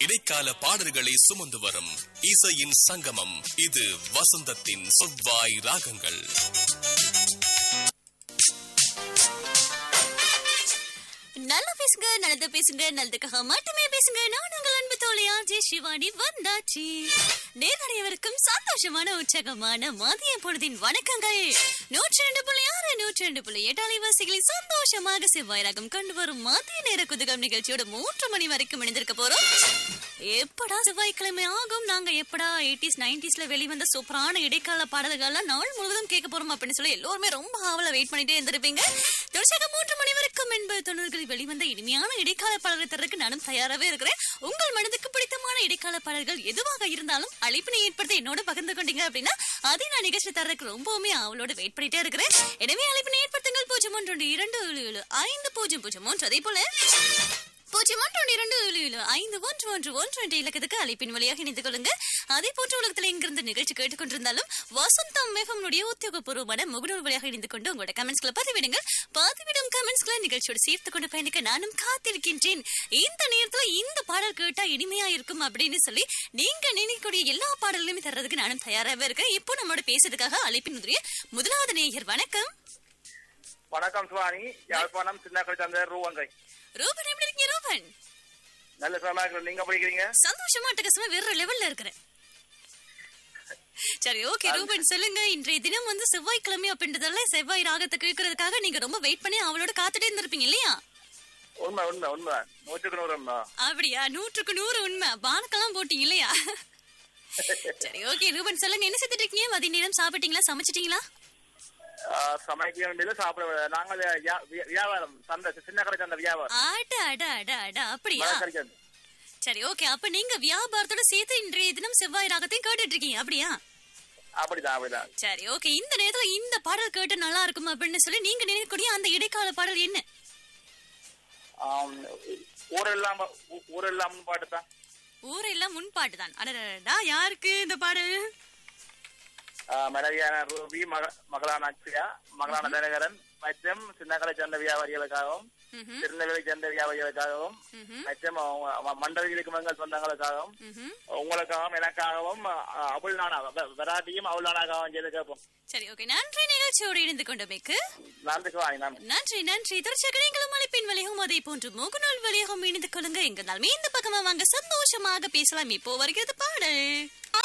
இடைக்கால பாடல்களை சுமந்து வரும் இசையின் சங்கமம் இது வசந்தத்தின் செவ்வாய் ராகங்கள் நல்லா பேசுங்க நல்லது பேசுங்க நல்லதுக்காக மட்டுமே பேசுங்க நான் உங்கள் அன்பு தோழியா ஜெய் சிவானி வந்தாச்சு நேரடியவருக்கும் சந்தோஷமான உற்சாகமான மதிய பொழுதின் வணக்கங்கள் நூற்றி ரெண்டு புள்ளி ஆறு நூற்றி ரெண்டு புள்ளி எட்டு அலைவாசிகளை சந்தோஷமாக செவ்வாய் ரகம் கொண்டு வரும் மதிய நேர குதுகம் நிகழ்ச்சியோட மூன்று மணி வரைக்கும் இணைந்திருக்க போறோம் எப்படா செவ்வாய்க்கிழமை ஆகும் நாங்க எப்படா எயிட்டிஸ் நைன்டிஸ்ல வெளிவந்த சூப்பரான இடைக்கால பாடல்கள்லாம் நாள் முழுவதும் கேட்க போறோம் அப்படின்னு சொல்லி எல்லோருமே ரொம்ப ஆவல வெயிட் பண்ணிட்டே இருந்திருப்பீங்க தொடர்ச்சியாக மூன்று மணி வரைக்கும் எண்பது தொண்ணூறுகளில் வெளிவந்த இனிமையான இடைக்கால பாடல்கள் தரக்கு நானும் தயாராகவே இருக்கிறேன் உங்கள் மனதுக்கு பிடித்தமான இடைக்கால பாடல்கள் எதுவாக இருந்தாலும் அழைப்பினை ஏற்படுத்தி என்னோட பகிர்ந்து கொண்டீங்க அப்படின்னா அதை நான் நிகழ்ச்சி தரக்கு ரொம்பவுமே அவளோட வெயிட் பண்ணிட்டே இருக்கிறேன் எனவே அழைப்பினை ஏற்படுத்துங்கள் பூஜ்ஜியம் ஒன்று ஒன்று இரண்டு ஏழு ஏழு ஐந்து பூஜ்ஜியம் பூஜ்ஜியம் ஒன்று அதே போல பூஜ்ஜியம் ஒன்று ஒன்று இரண்டு ஏழு ஏழு ஐந்து ஒன்று ஒன்று ஒன்று என்ற இலக்கத்துக்கு அழைப்பின் வழியாக இணைந்து கொள்ளுங்க அதே போன்ற உலகத்தில் எங்கிருந்து நிகழ்ச்சி கேட்டுக்கொண்டிருந்தாலும் வசந்தம் மேகம்னுடைய உத்தியோகபூர்வமான முகநூல் வழியாக இணைந்து கொண்டு உங்களோட கமெண்ட்ஸ்களை பதிவிடுங்கள் பதிவிடும் கமெண்ட்ஸ்களை நிகழ்ச்சியோடு சேர்த்து கொண்டு பயணிக்க நானும் காத்திருக்கின்றேன் இந்த நேரத்துல இந்த பாடல் கேட்டா இனிமையா இருக்கும் அப்படின்னு சொல்லி நீங்க நினைக்கக்கூடிய எல்லா பாடல்களுமே தர்றதுக்கு நானும் தயாராகவே இருக்கேன் இப்போ நம்மளோட பேசுறதுக்காக அழைப்பின் உதவிய முதலாவது நேயர் வணக்கம் வணக்கம் சுவாமி யாழ்ப்பாணம் சின்ன சந்தர் ரூவங்கை ரூபன் எப்படி இருக்கீங்க ரூபன் நல்ல சுகமா இருக்கிறோம் நீங்க படிக்கிறீங்க சந்தோஷமா அட்டகாசமா வேற லெவல்ல இருக்கிறேன் சரி ஓகே ரூபன் சொல்லுங்க இன்றைய தினம் வந்து செவ்வாய்க்கிழமை அப்படின்றதால செவ்வாய் ராகத்தை கேட்கறதுக்காக நீங்க ரொம்ப வெயிட் பண்ணி அவளோட காத்துட்டே இருந்திருப்பீங்க இல்லையா உண்மை உண்மை உண்மை நூற்றுக்கு நூறு உண்மை அப்படியா நூற்றுக்கு நூறு உண்மை பானக்கெல்லாம் போட்டீங்க இல்லையா சரி ஓகே ரூபன் சொல்லுங்க என்ன செஞ்சுட்டு இருக்கீங்க மதிய நேரம் சாப்பிட்டீங்களா சமைச்சிட்டீங்களா ஆஹ், சமைக்க வேண்டியது சாப்பிட வேண்டியது. நாங்கள் வியா- வியா- வியாபாரம் சந்தை சின்ன கடை சந்தை வியாபாரம் அட அட அட அட அப்படியா மரக்கறிக்கு சரி ஓகே அப்ப நீங்க வியாபாரத்தோட சேர்த்து இன்றைய தினம் செவ்வாய் ராகத்தையும் கேட்டுட்டு இருக்கீங்க அப்படியா அப்படிதான் அப்படிதான் சரி ஓகே இந்த நேரத்துல இந்த பாடல் கேட்டு நல்லா இருக்கும் அப்படின்னு சொல்லி நீங்க நினைக்கக்கூடிய அந்த இடைக்கால பாடல் என்ன ஆம், ஊரெல்லாம் ஊ- ஊரெல்லாம் பாட்டு தான் ஊரெல்லாம் முன்பாட்டு தான் அடடா யாருக்கு இந்த பாடல் மனைவியான ரூபி மக மகளான அக்ஷயா மகளான தினகரன் மற்றும் சின்ன கடை சந்தை வியாபாரிகளுக்காகவும் ம்ஹும், திருநெல்வேலி சந்தை வியாபாரிகளுக்காகவும் ம்ஹும், மற்றும் அவங்க மண்டலிகளுக்கு மங்கள் சொந்தங்களுக்காகவும் ம்ஹும். உங்களுக்காகவும் எனக்காகவும் அவுள்நானா வெராட்டியும் அவுள்நானாகவும் செய்து கேட்போம் சரி ஓகே நன்றி நிகழ்ச்சியோடு இணைந்து கொண்டமைக்கு நன்றி சுவாமி நன்றி நன்றி நன்றி தொடர்ச்சியாக நீங்களும் அழைப்பின் வழியாகவும் அதே போன்று முகநூல் வழியாகவும் இணைந்து கொள்ளுங்க எங்கனாலுமே இந்த பக்கமா வாங்க சந்தோஷமாக பேசலாம் இப்போ வருகிறது பாடல்